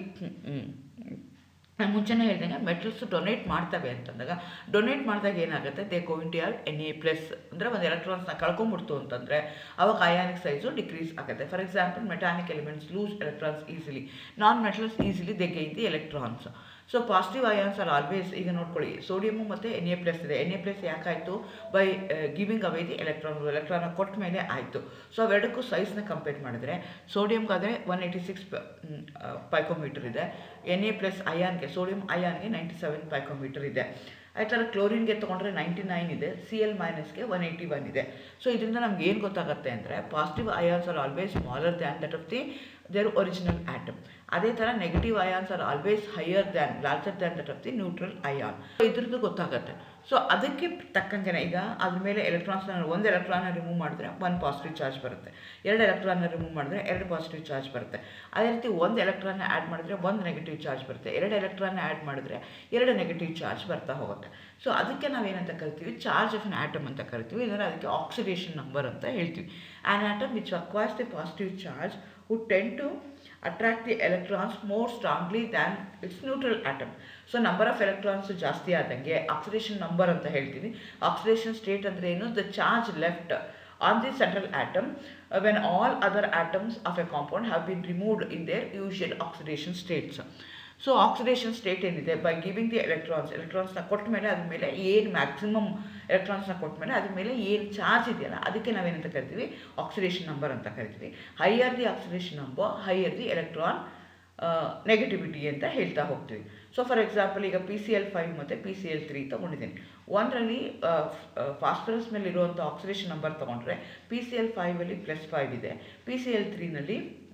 A: ನಾನು ಮುಂಚೆನೇ ಹೇಳ್ದಂಗೆ ಮೆಟಲ್ಸ್ ಡೊನೇಟ್ ಮಾಡ್ತವೆ ಅಂತಂದಾಗ ಡೊನೇಟ್ ಮಾಡಿದಾಗ ಏನಾಗುತ್ತೆ ದೇ ಗೋಯಿಂಟ್ ಯಾರ್ ಎನ್ ಎ ಪ್ಲಸ್ ಅಂದರೆ ಒಂದು ಎಲೆಕ್ಟ್ರಾನ್ಸ್ನ ಕಳ್ಕೊಂಬಿಡ್ತು ಅಂತಂದರೆ ಅವಾಗ ಅಯಾನಿಕ್ ಸೈಜು ಡಿಕ್ರೀಸ್ ಆಗುತ್ತೆ for example metallic elements lose electrons easily non metals easily they gain the electrons so positive ions are always ಈಗ ನೋಡ್ಕೊಳ್ಳಿ ಸೋಡಿಯಮು ಮತ್ತು ಎನ್ ಎ ಪ್ಲಸ್ ಇದೆ ಎನ್ ಎ ಪ್ಲಸ್ ಯಾಕಾಯಿತು by giving away the electron ಎಲೆಕ್ಟ್ರಾನ ಕೊಟ್ಟ ಮೇಲೆ ಆಯಿತು ಸೊ ಅವೆರಡಕ್ಕೂ ಸೈಜ್ನ ಕಂಪೇರ್ ಮಾಡಿದ್ರೆ ಸೋಡಿಯಮ್ಗಾದರೆ ಒನ್ ಏಯ್ಟಿ ಸಿಕ್ಸ್ ಪೈಕೋಮೀಟರ್ ಇದೆ ಎನ್ ಎ ಪ್ಲಸ್ ಅಯಾನ್ಗೆ ಸೋಡಿಯಂ ಅಯಾನ್ಗೆ ನೈಂಟಿ ಸೆವೆನ್ ಪೈಕೋಮೀಟರ್ ಇದೆ ಆ ಥರ ಕ್ಲೋರಿನ್ಗೆ ತೊಗೊಂಡ್ರೆ ನೈಂಟಿ ನೈನ್ ಇದೆ ಸಿ ಎಲ್ ಮೈನಸ್ಗೆ ಒನ್ ಏಯ್ಟಿ ಒನ್ ಇದೆ ಸೊ ಇದರಿಂದ ನಮ್ಗೆ ಏನು ಗೊತ್ತಾಗುತ್ತೆ ಅಂದರೆ positive ions are always smaller than that of the their original atom ಅದೇ ಥರ negative ions are always higher than larger than that of the neutral ion ಇದ್ರದ್ದು ಗೊತ್ತಾಗುತ್ತೆ ಸೊ ಅದಕ್ಕೆ ತಕ್ಕಂಗೆ ಈಗ ಅದ್ರ ಮೇಲೆ ಎಲೆಕ್ಟ್ರಾನ್ಸ್ನ ಒಂದು ಎಲೆಕ್ಟ್ರಾನ್ನ ರಿಮೂವ್ ಮಾಡಿದ್ರೆ ಒನ್ ಪಾಸಿಟಿವ್ ಚಾರ್ಜ್ ಬರುತ್ತೆ ಎರಡು ಎಲೆಕ್ಟ್ರಾನ್ನ ರಿಮೂವ್ ಮಾಡಿದ್ರೆ ಎರಡು ಪಾಸಿಟಿವ್ ಚಾರ್ಜ್ ಬರುತ್ತೆ ಅದೇ ರೀತಿ ಒಂದು ಎಲೆಕ್ಟ್ರಾನ್ನ ಆ್ಯಡ್ ಮಾಡಿದ್ರೆ ಒಂದು ನೆಗೆಟಿವ್ ಚಾರ್ಜ್ ಬರುತ್ತೆ ಎರಡು ಎಲೆಕ್ಟ್ರಾನ್ನ ಆ್ಯಡ್ ಮಾಡಿದ್ರೆ ಎರಡು ನೆಗೆಟಿವ್ ಚಾರ್ಜ್ ಬರ್ತಾ ಹೋಗುತ್ತೆ ಸೊ ಅದಕ್ಕೆ ನಾವೇನಂತ ಕರಿತೀವಿ ಚಾರ್ಜ್ ಆಫ್ ಅನ್ ಆಟಮ್ ಅಂತ ಕರಿತೀವಿ ಇದರ ಅದಕ್ಕೆ ಆಕ್ಸಿಡೇಷನ್ ನಂಬರ್ ಅಂತ ಹೇಳ್ತೀವಿ an atom which acquires the positive charge who tend to attract the electrons more strongly than its neutral atom. So number of electrons ಜಾಸ್ತಿ ಆದಂಗೆ ಆಕ್ಸಿಡೇಷನ್ ನಂಬರ್ ಅಂತ ಹೇಳ್ತೀವಿ ಆಕ್ಸಿಡೇಷನ್ ಸ್ಟೇಟ್ ಅಂದರೆ ಏನು the charge left on the central atom when all other atoms of a compound have been removed in their usual oxidation states so oxidation state ಏನಿದೆ ಬೈ ಗಿವಿಂಗ್ ದಿ ಎಲೆಕ್ಟ್ರಾನ್ಸ್ ಎಲೆಕ್ಟ್ರಾನ್ಸ್ನ ಕೊಟ್ಟ ಮೇಲೆ ಅದ್ರ ಮೇಲೆ ಏನು ಮ್ಯಾಕ್ಸಿಮಮ್ ಎಲೆಕ್ಟ್ರಾನ್ಸ್ನ ಕೊಟ್ಟ ಮೇಲೆ ಅದ್ರ ಮೇಲೆ ಏನು ಚಾರ್ಜ್ ಇದೆಯಲ್ಲ ಅದಕ್ಕೆ ನಾವೇನಂತ ಕರಿತೀವಿ ಆಕ್ಸಿಡೇಷನ್ ನಂಬರ್ ಅಂತ ಕರಿತೀವಿ higher the oxidation number higher the electronegativity ಅಂತ ಹೇಳ್ತಾ ಹೋಗ್ತೀವಿ ಸೊ ಫಾರ್ ಎಕ್ಸಾಂಪಲ್ ಈಗ ಪಿ ಸಿ ಎಲ್ ಫೈವ್ ಮತ್ತು ಪಿ ಸಿ ಎಲ್ ತ್ರೀ ತೊಗೊಂಡಿದ್ದೀನಿ ಒಂದರಲ್ಲಿ ಫಾಸ್ಫರಸ್ ಮೇಲೆ ಇರುವಂಥ ಆಕ್ಸಿಡೇಷನ್ ನಂಬರ್ ತೊಗೊಂಡ್ರೆ ಪಿ ಸಿ ಎಲ್ ಫೈವಲ್ಲಿ ಪ್ಲಸ್ ಫೈವ್ ಇದೆ ಪಿ ಸಿ ಎಲ್ ತ್ರೀನಲ್ಲಿ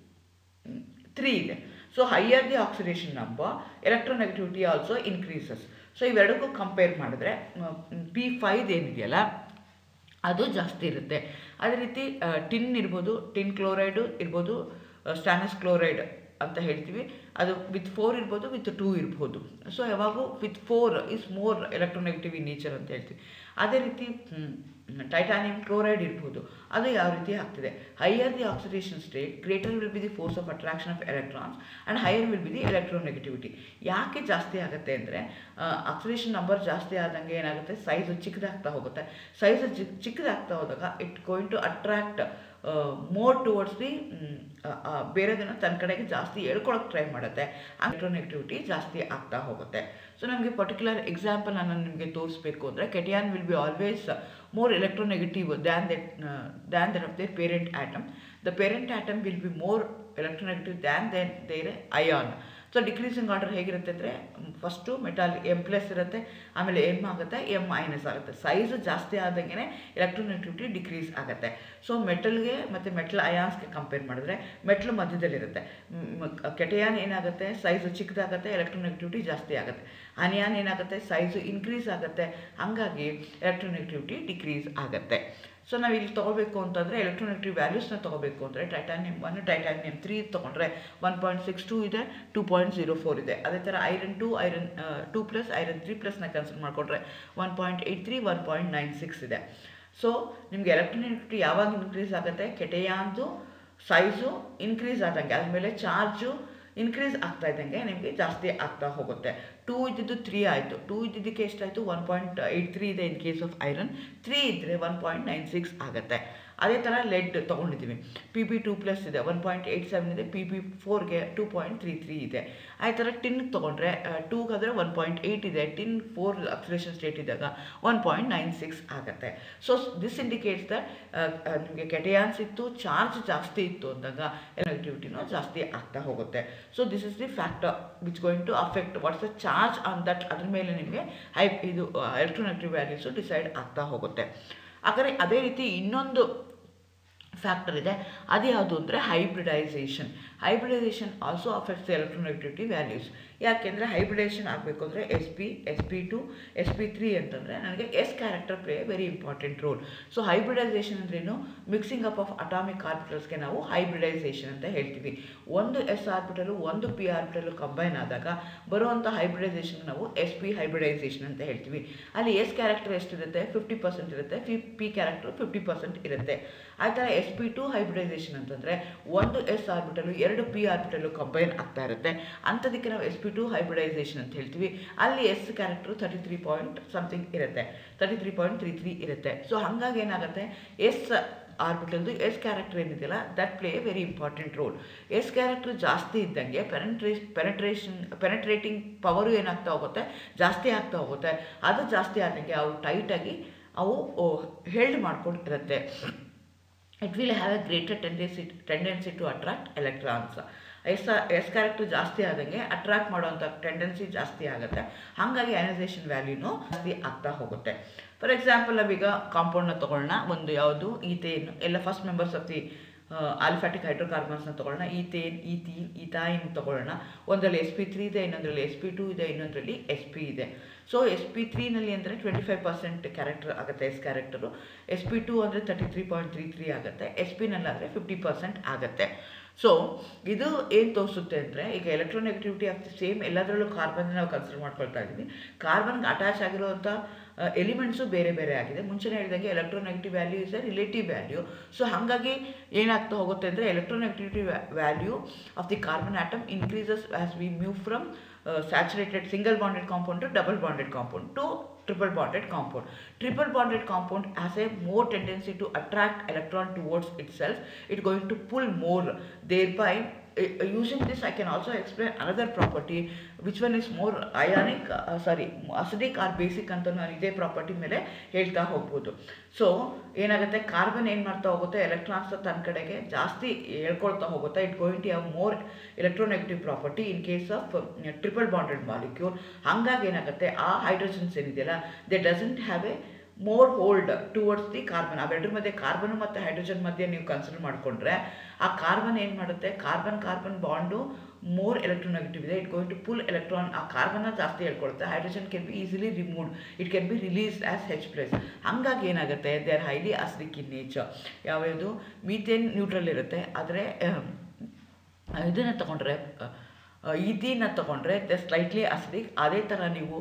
A: ತ್ರೀ ಇದೆ so higher the oxidation number electronegativity also increases so ಇವೆರಡಕ್ಕೂ ಕಂಪೇರ್ ಮಾಡಿದ್ರೆ ಪಿ ಫೈವ್ ಏನಿದೆಯಲ್ಲ ಅದು ಜಾಸ್ತಿ ಇರುತ್ತೆ ಅದೇ ರೀತಿ ಟಿನ್ ಇರ್ಬೋದು ಟಿನ್ ಕ್ಲೋರೈಡು ಇರ್ಬೋದು ಸ್ಟ್ಯಾನಸ್ ಕ್ಲೋರೈಡ್ ಅಂತ ಹೇಳ್ತೀವಿ ಅದು ವಿತ್ ಫೋರ್ ಇರ್ಬೋದು ವಿತ್ ಟೂ ಇರ್ಬೋದು ಸೊ ಯಾವಾಗೂ with four is more electronegative in nature ಅಂತ ಹೇಳ್ತೀವಿ ಅದೇ ರೀತಿ ಟೈಟಾನಿಯಂ ಕ್ಲೋರೈಡ್ ಇರ್ಬೋದು ಅದು ಯಾವ ರೀತಿ ಆಗ್ತಿದೆ higher the oxidation state greater will be the force of attraction of electrons and higher will be the electronegativity ಯಾಕೆ ಜಾಸ್ತಿ ಆಗುತ್ತೆ ಅಂದರೆ ಆಕ್ಸಿಡೇಷನ್ ನಂಬರ್ ಜಾಸ್ತಿ ಆದಂಗೆ ಏನಾಗುತ್ತೆ ಸೈಜು ಚಿಕ್ಕದಾಗ್ತಾ ಹೋಗುತ್ತೆ ಸೈಜು ಚಿಕ್ ಚಿಕ್ಕದಾಗ್ತಾ ಹೋದಾಗ it going to attract more towards the ಬೇರೆದನ್ನು ತನ್ನ ಕಡೆಗೆ ಜಾಸ್ತಿ ಹೇಳ್ಕೊಳಕ್ಕೆ ಟ್ರೈ ಮಾಡುತ್ತೆ ಎಲೆಕ್ಟ್ರೋನೆಗೆಟಿವಿಟಿ ಜಾಸ್ತಿ ಆಗ್ತಾ ಹೋಗುತ್ತೆ ಸೊ ನಮಗೆ ಪರ್ಟಿಕ್ಯುಲರ್ ಎಕ್ಸಾಂಪಲ್ ನಾನು ನಿಮಗೆ ತೋರಿಸ್ಬೇಕು ಅಂದರೆ cation will be always more electronegative than that than that of their parent atom the parent atom will be more electronegative than then their ion so decreasing order ಹೇಗಿರುತ್ತೆ ಅಂದರೆ ಫಸ್ಟು ಮೆಟಾಲ್ ಎಮ್ ಪ್ಲಸ್ ಇರುತ್ತೆ ಆಮೇಲೆ ಎಮ್ ಆಗುತ್ತೆ ಎಮ್ ಮೈನಸ್ ಆಗುತ್ತೆ ಸೈಜ್ ಜಾಸ್ತಿ ಆದಂಗೆ ಎಲೆಕ್ಟ್ರೋನೆಗೆಟಿವಿಟಿ ಡಿಕ್ರೀಸ್ ಆಗುತ್ತೆ ಸೊ ಮೆಟಲ್ಗೆ ಮತ್ತು ಮೆಟಲ್ ಅಯಾನ್ಸ್ಗೆ ಕಂಪೇರ್ ಮಾಡಿದ್ರೆ ಮೆಟ್ಲ್ ಮಧ್ಯದಲ್ಲಿರುತ್ತೆ ಕೆಟಯಾನ್ ಏನಾಗುತ್ತೆ ಸೈಜು ಚಿಕ್ಕದಾಗುತ್ತೆ ಎಲೆಕ್ಟ್ರೋನೆಗೆಟಿವಿಟಿ ಜಾಸ್ತಿ ಆಗುತ್ತೆ ಅನಿಯಾನ್ ಏನಾಗುತ್ತೆ ಸೈಜು ಇನ್ಕ್ರೀಸ್ ಆಗುತ್ತೆ ಹಾಗಾಗಿ ಎಲೆಕ್ಟ್ರೋನೆಗೆಟಿವಿಟಿ ಡಿಕ್ರೀಸ್ ಆಗುತ್ತೆ ಸೊ ನಾವು ಇಲ್ಲಿ ತೊಗೋಬೇಕು ಅಂತಂದರೆ ಎಲೆಕ್ಟ್ರೋನೆಗೆಟಿವ್ ವ್ಯಾಲ್ಯೂಸ್ನ ತೊಗೋಬೇಕು ಅಂದರೆ ಟೈಟಾನಿಯಂ ಒನ್ ಟೈಟಾನಿಯಂ ತ್ರೀ ತೊಗೊಂಡ್ರೆ ಒನ್ ಪಾಯಿಂಟ್ ಸಿಕ್ಸ್ ಟೂ ಇದೆ ಟೂ ಪಾಯಿಂಟ್ ಜೀರೋ ಫೋರ್ ಇದೆ ಅದೇ ಥರ iron two iron two plus iron three ಪ್ಲಸ್ನ ಕನ್ಸಿಡರ್ ಮಾಡಿಕೊಂಡ್ರೆ one point eight three one point nine six ಇದೆ ಸೊ ನಿಮಗೆ ಎಲೆಕ್ಟ್ರೋನೆಗೆಟಿವಿಟಿ ಯಾವಾಗ ಇನ್ಕ್ರೀಸ್ ಆಗುತ್ತೆ ಕೆಟೆಯಾಂದು ಸೈಜು ಇನ್ಕ್ರೀಸ್ ಆದಂಗೆ ಅದ್ರ ಮೇಲೆ ಚಾರ್ಜು ಇನ್ಕ್ರೀಸ್ ಆಗ್ತಾ ಇದ್ದಂಗೆ ನಿಮಗೆ ಜಾಸ್ತಿ ಆಗ್ತಾ ಹೋಗುತ್ತೆ ಟೂ ಇದ್ದಿದ್ದು ತ್ರೀ ಆಯಿತು ಟೂ ಇದ್ದಿದ್ದಕ್ಕೆ ಎಷ್ಟಾಯಿತು ಒನ್ ಪಾಯಿಂಟ್ ಏಯ್ಟ್ ತ್ರೀ ಇದೆ in case of iron three ಇದ್ದರೆ ಒನ್ ಪಾಯಿಂಟ್ ನೈನ್ ಸಿಕ್ಸ್ ಆಗುತ್ತೆ ಅದೇ ಥರ ಲೆಡ್ ತೊಗೊಂಡಿದ್ದೀವಿ ಪಿ ಪಿ ಟೂ ಪ್ಲಸ್ ಇದೆ ಒನ್ ಪಾಯಿಂಟ್ ಏಯ್ಟ್ ಸೆವೆನ್ ಇದೆ ಪಿ ಪಿ ಫೋರ್ಗೆ ಟೂ ಪಾಯಿಂಟ್ ತ್ರೀ ತ್ರೀ ಇದೆ ಅದೇ ಥರ ಟಿನ್ ತೊಗೊಂಡ್ರೆ ಟೂಗಾದರೆ ಒನ್ ಪಾಯಿಂಟ್ ಏಯ್ಟ್ ಇದೆ ಟಿನ್ ಫೋರ್ ಅಕ್ಸಿಲೇಷನ್ ಸ್ಟೇಟ್ ಇದ್ದಾಗ ಒನ್ ಪಾಯಿಂಟ್ ನೈನ್ ಸಿಕ್ಸ್ ಆಗುತ್ತೆ ಸೊ ದಿಸ್ ಇಂಡಿಕೇಟ್ಸ್ ದಟ್ ನಿಮಗೆ ಕೆಟಯಾನ್ಸ್ ಇತ್ತು ಚಾರ್ಜ್ ಜಾಸ್ತಿ ಇತ್ತು ಅಂದಾಗ ಎಲೆಕ್ಟಿವಿಟಿನೂ ಜಾಸ್ತಿ ಆಗ್ತಾ ಹೋಗುತ್ತೆ so this is the factor which going to affect what's the charge on that ಅದ್ರ ಮೇಲೆ ನಿಮಗೆ ಹೈ ಇದು ಎಲೆಕ್ಟ್ರೋನೆಗೆಟಿವ್ ವ್ಯಾಲ್ಯೂಸು ಡಿಸೈಡ್ ಆಗ್ತಾ ಹೋಗುತ್ತೆ ಹಾಗಾದರೆ ಅದೇ ರೀತಿ ಇನ್ನೊಂದು ಫ್ಯಾಕ್ಟರ್ ಇದೆ ಅದು ಯಾವುದು ಅಂದರೆ hybridization hybridization also affects the electronegativity values ಯಾಕೆಂದರೆ ಹೈಬ್ರಿಡೈಸೇಷನ್ ಆಗಬೇಕು s p s p two s p three ಅಂತಂದರೆ ನನಗೆ s character play very important role so hybridization ಅಂದ್ರೇನು ಮಿಕ್ಸಿಂಗ್ ಅಪ್ ಆಫ್ ಅಟಾಮಿಕ್ ಆರ್ಬಿಟಲ್ಸ್ಗೆ ನಾವು ಹೈಬ್ರಿಡೈಸೇಷನ್ ಅಂತ ಹೇಳ್ತೀವಿ ಒಂದು ಎಸ್ ಆರ್ಬಿಟಲು ಒಂದು ಪಿ ಆರ್ಬಿಟಲು ಕಂಬೈನ್ ಆದಾಗ ಬರುವಂಥ ಹೈಬ್ರಿಡೈಸೇಷನ್ ನಾವು ಎಸ್ ಪಿ ಹೈಬ್ರಿಡೈಸೇಷನ್ ಅಂತ ಹೇಳ್ತೀವಿ ಅಲ್ಲಿ ಎಸ್ ಕ್ಯಾರೆಕ್ಟರ್ ಎಷ್ಟಿರುತ್ತೆ ಫಿಫ್ಟಿ ಪರ್ಸೆಂಟ್ ಇರುತ್ತೆ ಫಿ ಪಿ ಕ್ಯಾರೆಕ್ಟರ್ ಫಿಫ್ಟಿ ಪರ್ಸೆಂಟ್ ಇರುತ್ತೆ ಆ ಥರ ಎಸ್ ಪಿ ಟು ಹೈಬ್ರಿಡೈಸೇಷನ್ ಅಂತಂದರೆ ಒಂದು ಎಸ್ ಆರ್ಬಿಟಲು ಎರಡು ಪಿ ಆರ್ಬಿಟಲು ಕಂಬೈನ್ ಆಗ್ತಾ ಇರುತ್ತೆ ಅಂಥದಕ್ಕೆ ನಾವು ಎಸ್ ಪಿ ಟು ಹೈಬ್ರಿಡೈಸೇಷನ್ ಅಂತ ಹೇಳ್ತೀವಿ ಅಲ್ಲಿ s character thirty three point something ಇರುತ್ತೆ thirty three point three three ಇರುತ್ತೆ ಸೊ ಹಾಗಾಗಿ ಏನಾಗುತ್ತೆ ಎಸ್ ಆರ್ಬಿಟಲ್ದು ಎಸ್ ಕ್ಯಾರೆಕ್ಟರ್ ಏನಿದೆಯಲ್ಲ that play very important role s character ಜಾಸ್ತಿ ಇದ್ದಂಗೆ ಪೆನೆಟ್ರೇ ಪೆನೆಟ್ರೇಷನ್ ಪೆನೆಟ್ರೇಟಿಂಗ್ ಪವರು ಏನಾಗ್ತಾ ಹೋಗುತ್ತೆ ಜಾಸ್ತಿ ಆಗ್ತಾ ಹೋಗುತ್ತೆ ಅದು ಜಾಸ್ತಿ ಆದಂಗೆ ಅವು ಟೈಟಾಗಿ ಅವು ಹೆಲ್ಡ್ ಮಾಡ್ಕೊಂಡು ಇರುತ್ತೆ it will have a greater tendency tendency to attract electrons s s character ಜಾಸ್ತಿ ಆದಂಗೆ ಅಟ್ರಾಕ್ಟ್ ಮಾಡೋವಂಥ ಟೆಂಡೆನ್ಸಿ ಜಾಸ್ತಿ ಆಗುತ್ತೆ ಹಾಗಾಗಿ ಅನೈಸೇಷನ್ ವ್ಯಾಲ್ಯೂನು ಜಾಸ್ತಿ ಆಗ್ತಾ ಹೋಗುತ್ತೆ ಫಾರ್ ಎಕ್ಸಾಂಪಲ್ ನಾವೀಗ ಕಾಂಪೌಂಡ್ನ ತೊಗೊಳ್ಳೋಣ ಒಂದು ಯಾವುದು ಈತೇನ್ ಎಲ್ಲ first members of the aliphatic ಹೈಡ್ರೋಕಾರ್ಬನ್ಸ್ನ ತೊಗೊಳ್ಳೋಣ ಈತೇನ್ ಈಥೀನ್ ಈಥಾಯಿನ್ ತೊಗೊಳ್ಳೋಣ ಒಂದರಲ್ಲಿ ಎಸ್ ಪಿ ತ್ರೀ ಇದೆ ಇನ್ನೊಂದರಲ್ಲಿ ಎಸ್ ಪಿ ಟು ಇದೆ ಇನ್ನೊಂದರಲ್ಲಿ ಎಸ್ ಪಿ ಇದೆ ಸೊ ಎಸ್ ಪಿ ತ್ರೀನಲ್ಲಿ ಅಂದರೆ ಟ್ವೆಂಟಿ ಫೈವ್ ಪರ್ಸೆಂಟ್ ಕ್ಯಾರೆಕ್ಟರ್ ಆಗುತ್ತೆ s character s p two ಅಂದರೆ thirty three point three three ಆಗುತ್ತೆ ಎಸ್ ಪಿನಲ್ಲಾದರೆ ಫಿಫ್ಟಿ ಪರ್ಸೆಂಟ್ ಆಗುತ್ತೆ ಸೊ ಇದು ಏನು ತೋರಿಸುತ್ತೆ ಅಂದರೆ ಈಗ ಎಲೆಕ್ಟ್ರೋನೆಗೆಟಿವಿಟಿ ಆಫ್ ದಿ ಸೇಮ್ ಎಲ್ಲದರಲ್ಲೂ ಕಾರ್ಬನ್ ನಾವು ಕನ್ಸಿಡರ್ ಮಾಡ್ಕೊಳ್ತಾ ಇದ್ದೀವಿ ಕಾರ್ಬನ್ಗೆ ಅಟ್ಯಾಚ್ ಆಗಿರುವಂಥ ಎಲಿಮೆಂಟ್ಸು ಬೇರೆ ಬೇರೆ ಆಗಿದೆ ಮುಂಚೆನೇ ಹೇಳಿದಂಗೆ electronegative value is a relative value so ಹಾಗಾಗಿ ಏನಾಗ್ತಾ ಹೋಗುತ್ತೆ ಅಂದರೆ electronegativity value of the carbon atom increases as we move from saturated single bonded compound to double bonded compound to triple bonded compound. Triple bonded compound has a more tendency to attract electron towards itself. It's going to pull more. Thereby, uh, using this, I can also explain another property. Which one is more ionic, uh, sorry, acidic or basic ಅಂತ ನಾನು ಇದೇ ಪ್ರಾಪರ್ಟಿ ಮೇಲೆ ಹೇಳ್ತಾ ಹೋಗ್ಬೋದು ಸೊ ಏನಾಗುತ್ತೆ ಕಾರ್ಬನ್ ಏನು ಮಾಡ್ತಾ ಹೋಗುತ್ತೆ ಎಲೆಕ್ಟ್ರಾನ್ಸ್ ತನ್ನ ಕಡೆಗೆ ಜಾಸ್ತಿ ಹೇಳ್ಕೊಳ್ತಾ ಹೋಗುತ್ತೆ it going to have more electronegative property in case of triple bonded molecule ಹಾಗಾಗಿ ಏನಾಗುತ್ತೆ ಆ ಹೈಡ್ರೋಜನ್ಸ್ ಏನಿದೆಯಲ್ಲ they doesn't have a more hold towards the carbon ಅವೆರಡರ ಮಧ್ಯೆ ಕಾರ್ಬನ್ ಮತ್ತು ಹೈಡ್ರೋಜನ್ ಮಧ್ಯೆ ನೀವು ಕನ್ಸಿಡರ್ ಮಾಡಿಕೊಂಡ್ರೆ ಆ ಕಾರ್ಬನ್ ಏನು ಮಾಡುತ್ತೆ carbon carbon bond more electronegative ಇದೆ it going to pull electron ಆ ಕಾರ್ಬನ್ನ ಜಾಸ್ತಿ ಹೇಳ್ಕೊಳುತ್ತೆ hydrogen can be easily removed it can be released as H plus ಹಾಗಾಗಿ ಏನಾಗುತ್ತೆ they are highly acidic in nature ಯಾವ್ಯಾವುದು ಮೀಥೇನ್ ನ್ಯೂಟ್ರಲ್ ಇರುತ್ತೆ ಆದರೆ ಇದನ್ನು ತಗೊಂಡ್ರೆ ಈಥೀನ ತಗೊಂಡ್ರೆ ದ ಸ್ಲೈಟ್ಲಿ ಅಸಿಡಿಕ್ ಅದೇ ಥರ ನೀವು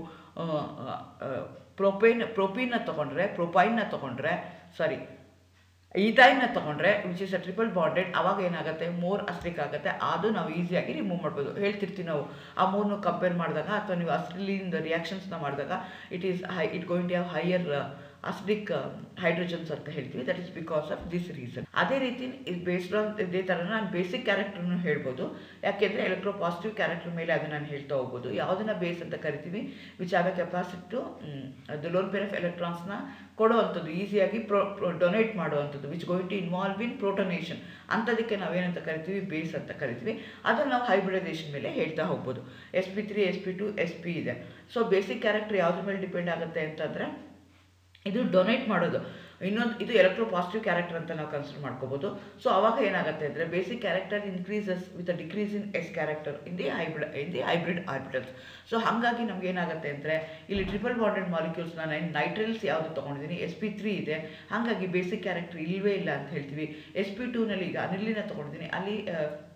A: ಪ್ರೊಪೇನ್ ಪ್ರೊಪೀನ್ನ ತೊಗೊಂಡ್ರೆ ಪ್ರೊಪೈನ್ನ ತೊಗೊಂಡ್ರೆ ಸಾರಿ ಈಥೈನ್ನ ತೊಗೊಂಡ್ರೆ which is a triple bonded ಅವಾಗ ಏನಾಗುತ್ತೆ ಮೋರ್ ಅಸ್ಟಿಕ್ ಆಗುತ್ತೆ ಅದು ನಾವು ಈಸಿಯಾಗಿ ರಿಮೂವ್ ಮಾಡ್ಬೋದು ಹೇಳ್ತಿರ್ತೀವಿ ನಾವು ಆ ಮೂರನ್ನು ಕಂಪೇರ್ ಮಾಡಿದಾಗ ಅಥವಾ ನೀವು ಅಸ್ಟ್ರಲಿಂದ ರಿಯಾಕ್ಷನ್ಸ್ನ ಮಾಡಿದಾಗ it is high it going to have higher acidic hydrogens ಅಂತ ಹೇಳ್ತೀವಿ that is because of this reason ಅದೇ ರೀತಿ ಬೇಸ್ಡ್ ಆನ್ ಇದೇ ಥರ ನಾನು ಬೇಸಿಕ್ ಕ್ಯಾರೆಕ್ಟರ್ನು ಹೇಳ್ಬೋದು ಯಾಕೆಂದರೆ ಎಲೆಕ್ಟ್ರೋ ಪಾಸಿಟಿವ್ ಕ್ಯಾರೆಕ್ಟರ್ ಮೇಲೆ ಅದು ನಾನು ಹೇಳ್ತಾ ಹೋಗ್ಬೋದು ಯಾವುದನ್ನ ಬೇಸ್ ಅಂತ ಕರಿತೀವಿ ವಿಚ್ ಆಗ capacity the lone pair of ಎಲೆಕ್ಟ್ರಾನ್ಸ್ನ ಕೊಡುವಂಥದ್ದು ಈಸಿಯಾಗಿ ಪ್ರೊ ಡೊನೇಟ್ ಮಾಡುವಂಥದ್ದು which going to involve in protonation ಅಂಥದಕ್ಕೆ ನಾವೇನಂತ ಕರಿತೀವಿ ಬೇಸ್ ಅಂತ ಕರಿತೀವಿ ಅದನ್ನು ನಾವು ಹೈಬ್ರಿಡೈಸೇಷನ್ ಮೇಲೆ ಹೇಳ್ತಾ ಹೋಗ್ಬೋದು s p three s p two s p ಇದೆ ಸೊ ಬೇಸಿಕ್ ಕ್ಯಾರೆಕ್ಟರ್ ಯಾವುದ್ರ ಮೇಲೆ ಡಿಪೆಂಡ್ ಆಗುತ್ತೆ ಅಂತಂದರೆ ಇದು ಡೊನೇಟ್ ಮಾಡೋದು ಇನ್ನೊಂದು ಇದು ಎಲೆಕ್ಟ್ರೋ ಪಾಸಿಟಿವ್ ಕ್ಯಾರೆಕ್ಟರ್ ಅಂತ ನಾವು ಕನ್ಸಿಡರ್ ಮಾಡ್ಕೋಬೋದು ಸೊ ಅವಾಗ ಏನಾಗುತ್ತೆ ಅಂದರೆ basic character increases with a decrease in s character in the hybrid in the hybrid orbitals so ಹಾಗಾಗಿ ನಮ್ಗೆ ಏನಾಗುತ್ತೆ ಅಂದರೆ ಇಲ್ಲಿ ಟ್ರಿಪಲ್ ಬಾಂಡೆಡ್ ಮಾಲಿಕ್ಯೂಲ್ಸ್ ನಾನು ನೈಟ್ರಲ್ಸ್ ಯಾವುದು ತೊಗೊಂಡಿದ್ದೀನಿ ಎಸ್ ಪಿ ತ್ರೀ ಇದೆ ಹಾಗಾಗಿ ಬೇಸಿಕ್ ಕ್ಯಾರೆಕ್ಟರ್ ಇಲ್ಲವೇ ಇಲ್ಲ ಅಂತ ಹೇಳ್ತೀವಿ ಎಸ್ ಪಿ ಟೂನಲ್ಲಿ ಈಗ ಅನಿಲಿನ ತೊಗೊಂಡಿದ್ದೀನಿ ಅಲ್ಲಿ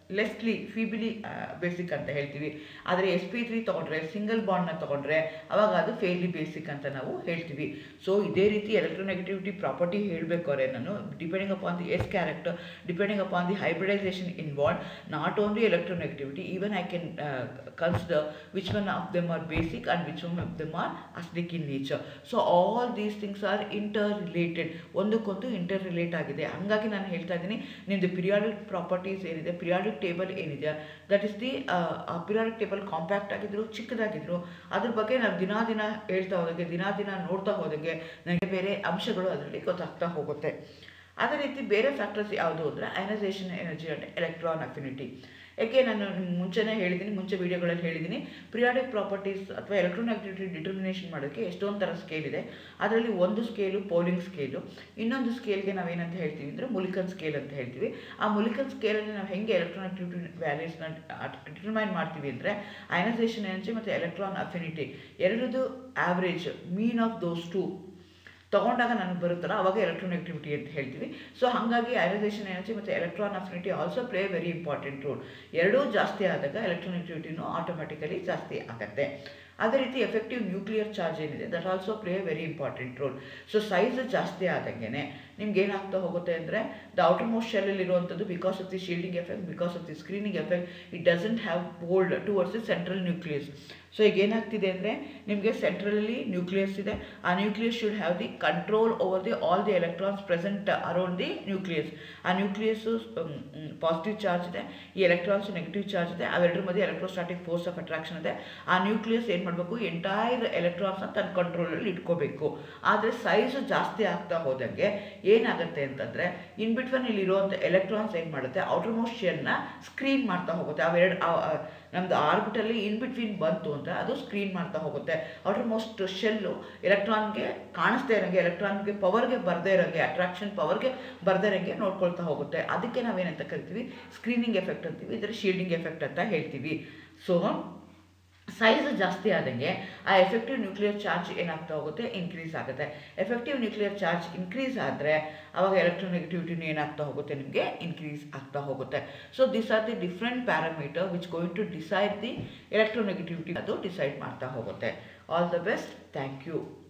A: ಲೆಸ್ಲಿ ಫೀಬಿಲಿ ಬೇಸಿಕ್ ಅಂತ ಹೇಳ್ತೀವಿ ಆದರೆ ಎಸ್ ಪಿ ತ್ರೀ ತೊಗೊಂಡ್ರೆ ಸಿಂಗಲ್ ಬಾಂಡ್ನ ತೊಗೊಂಡ್ರೆ ಅವಾಗ ಅದು ಫೇರ್ಲಿ ಬೇಸಿಕ್ ಅಂತ ನಾವು ಹೇಳ್ತೀವಿ ಸೊ ಇದೇ ರೀತಿ ಎಲೆಕ್ಟ್ರೋನೆಗೆಟಿವಿಟಿ ಪ್ರಾಪರ್ಟಿ ಹೇಳಬೇಕಾದ್ರೆ ನಾನು depending upon the s character depending upon the hybridization involve not only electronegativity even I can consider which one of them are basic and which one of them are acidic in nature so all these things are interrelated ಒಂದಕ್ಕೊಂದು ಇಂಟರ್ ರಿಲೇಟ್ ಆಗಿದೆ ಹಂಗಾಗಿ ನಾನು ಹೇಳ್ತಾ ಇದ್ದೀನಿ ನಿಮ್ಮದು ಪಿರಿಯಾಡಿಕ್ ಪ್ರಾಪರ್ಟೀಸ್ ಏನಿದೆ ಪಿರಿಯಾಡಿಕ್ ಟೇಬಲ್ ಏನಿದೆ that is the periodic table compact ಆಗಿದ್ರು ಚಿಕ್ಕದಾಗಿದ್ರು ಅದ್ರ ಬಗ್ಗೆ ನಾವು ದಿನಾ ದಿನ ಹೇಳ್ತಾ ಹೋದಂಗೆ ದಿನಾ ದಿನ ನೋಡ್ತಾ ಹೋದಂಗೆ ನನಗೆ ಬೇರೆ ಅಂಶಗಳು ಅದರಲ್ಲಿ ಗೊತ್ತಾಗ್ತಾ ಹೋಗುತ್ತೆ ಅದೇ ರೀತಿ ಬೇರೆ ಫ್ಯಾಕ್ಟರ್ಸ್ ಯಾವುದು ಅಂದರೆ ionization energy and electron affinity ಯಾಕೆ ನಾನು ನಿಮ್ಗೆ ಮುಂಚೆನೇ ಹೇಳಿದ್ದೀನಿ ಮುಂಚೆ ವೀಡಿಯೋಗಳಲ್ಲಿ ಹೇಳಿದ್ದೀನಿ ಪಿರಿಯಾಡಿಕ್ ಪ್ರಾಪರ್ಟೀಸ್ ಅಥವಾ ಎಲೆಕ್ಟ್ರೋನೆಗೆಟಿವಿಟಿ ಡಿಟರ್ಮಿನೇಷನ್ ಮಾಡೋಕ್ಕೆ ಎಷ್ಟೊಂದು ಥರ ಸ್ಕೇಲ್ ಇದೆ ಅದರಲ್ಲಿ ಒಂದು ಸ್ಕೇಲು ಪೋಲಿಂಗ್ ಸ್ಕೇಲು ಇನ್ನೊಂದು ಸ್ಕೇಲ್ಗೆ ನಾವೇನಂತ ಹೇಳ್ತೀವಿ ಅಂದರೆ ಮುಲಿಕನ್ ಸ್ಕೇಲ್ ಅಂತ ಹೇಳ್ತೀವಿ ಆ ಮುಲಿಕನ್ ಸ್ಕೇಲಲ್ಲಿ ನಾವು ಹೆಂಗೆ ಎಲೆಕ್ಟ್ರೋನೆಗೆಟಿವಿಟಿ ವ್ಯಾಲ್ಯೂಸ್ನ ಡಿಟರ್ಮೈನ್ ಮಾಡ್ತೀವಿ ಅಂದರೆ ಅಯನೈಸೇಷನ್ ಎನರ್ಜಿ ಮತ್ತು ಎಲೆಕ್ಟ್ರಾನ್ ಅಫಿನಿಟಿ ಎರಡದು average mean of those two ತೊಗೊಂಡಾಗ ನನಗೆ ಬರುತ್ತಲ್ಲ ಅವಾಗ ಎಲೆಕ್ಟ್ರೋನೆಗೆಟಿವಿಟಿ ಅಂತ ಹೇಳ್ತೀವಿ ಸೊ ಹಾಗಾಗಿ ಅಯನೈಸೇಷನ್ ಎನರ್ಜಿ ಮತ್ತು electron affinity also play very important role ಎರಡೂ ಜಾಸ್ತಿ ಆದಾಗ ಎಲೆಕ್ಟ್ರೋನೆಗೆಟಿವಿಟಿನೂ ಆಟೋಮೆಟಿಕಲಿ ಜಾಸ್ತಿ ಆಗುತ್ತೆ ಅದೇ ರೀತಿ ಎಫೆಕ್ಟಿವ್ ನ್ಯೂಕ್ಲಿಯರ್ ಚಾರ್ಜ್ ಏನಿದೆ that also play very important role so size ಜಾಸ್ತಿ ಆದಂಗೆ ನಿಮ್ಗೆ ಏನಾಗ್ತಾ ಹೋಗುತ್ತೆ ಅಂದರೆ ದ ಔಟರ್ ಮೋಸ್ಟ್ ಶೆಲ್ಲಲ್ಲಿ ಇರುವಂಥದ್ದು because of the shielding effect because of the screening effect it doesn't have hold towards the central nucleus so ಈಗ ಏನಾಗ್ತಿದೆ ಅಂದರೆ ನಿಮಗೆ ಸೆಂಟ್ರಲಲ್ಲಿ ನ್ಯೂಕ್ಲಿಯಸ್ ಇದೆ ಆ nucleus should have the control over the all the electrons present around the nucleus ಆ ನ್ಯೂಕ್ಲಿಯಸ್ಸು ಪಾಸಿಟಿವ್ ಚಾರ್ಜ್ ಇದೆ ಈ ಎಲೆಕ್ಟ್ರಾನ್ಸ್ ನೆಗೆಟಿವ್ ಚಾರ್ಜ್ ಇದೆ ಅವೆರಡರ ಮಧ್ಯೆ ಎಲೆಕ್ಟ್ರೋಸ್ಟಾಟಿಕ್ ಫೋರ್ಸ್ ಆಫ್ ಅಟ್ರಾಕ್ಷನ್ ಇದೆ ಆ ನ್ಯೂಕ್ಲಿಯಸ್ ಏನು ಮಾಡಬೇಕು ಎಂಟೈರ್ ಎಲೆಕ್ಟ್ರಾನ್ಸ್ನ ತನ್ನ ಕಂಟ್ರೋಲಲ್ಲಿ ಇಟ್ಕೋಬೇಕು ಆದರೆ ಸೈಜು ಜಾಸ್ತಿ ಆಗ್ತಾ ಹೋದಂಗೆ ಏನಾಗುತ್ತೆ ಅಂತಂದರೆ ಇನ್ ಬಿಟ್ವೀನ್ ಇಲ್ಲಿರುವಂಥ ಎಲೆಕ್ಟ್ರಾನ್ಸ್ ಏನು ಮಾಡುತ್ತೆ ಔಟರ್ ಮೋಸ್ಟ್ ಶೆಲ್ನ ಸ್ಕ್ರೀನ್ ಮಾಡ್ತಾ ಹೋಗುತ್ತೆ ಅವೆರಡು ನಮ್ಮದು ಆರ್ಬಿಟಲ್ಲಿ ಇನ್ ಬಿಟ್ವೀನ್ ಬಂತು ಅಂತ ಅದು ಸ್ಕ್ರೀನ್ ಮಾಡ್ತಾ ಹೋಗುತ್ತೆ ಔಟರ್ ಮೋಸ್ಟ್ ಶೆಲ್ಲು ಎಲೆಕ್ಟ್ರಾನ್ಗೆ ಕಾಣಿಸ್ದೇ ಇರೋಂಗೆ ಎಲೆಕ್ಟ್ರಾನ್ಗೆ ಪವರ್ಗೆ ಬರದೇ ಇರೋಂಗೆ ಅಟ್ರಾಕ್ಷನ್ ಪವರ್ಗೆ ಬರದೇ ಇರೋಂಗೆ ನೋಡ್ಕೊಳ್ತಾ ಹೋಗುತ್ತೆ ಅದಕ್ಕೆ ನಾವೇನಂತ ಕರಿತೀವಿ ಸ್ಕ್ರೀನಿಂಗ್ ಎಫೆಕ್ಟ್ ಅಂತೀವಿ ಇದರ ಶೀಲ್ಡಿಂಗ್ ಎಫೆಕ್ಟ್ ಅಂತ ಹೇಳ್ತೀವಿ ಸೊ ಸೈಜ್ ಜಾಸ್ತಿ ಆದಂಗೆ ಆ ಎಫೆಕ್ಟಿವ್ ನ್ಯೂಕ್ಲಿಯರ್ ಚಾರ್ಜ್ ಏನಾಗ್ತಾ ಹೋಗುತ್ತೆ ಇನ್ಕ್ರೀಸ್ ಆಗುತ್ತೆ ಎಫೆಕ್ಟಿವ್ ನ್ಯೂಕ್ಲಿಯರ್ ಚಾರ್ಜ್ ಇನ್ಕ್ರೀಸ್ ಆದರೆ ಆವಾಗ ಎಲೆಕ್ಟ್ರೋನೆಗೆಟಿವಿಟಿನೂ ಏನಾಗ್ತಾ ಹೋಗುತ್ತೆ ನಿಮಗೆ ಇನ್ಕ್ರೀಸ್ ಆಗ್ತಾ ಹೋಗುತ್ತೆ so this are the different parameter which going to decide the electronegativity ಅದು ಡಿಸೈಡ್ ಮಾಡ್ತಾ ಹೋಗುತ್ತೆ all the best thank you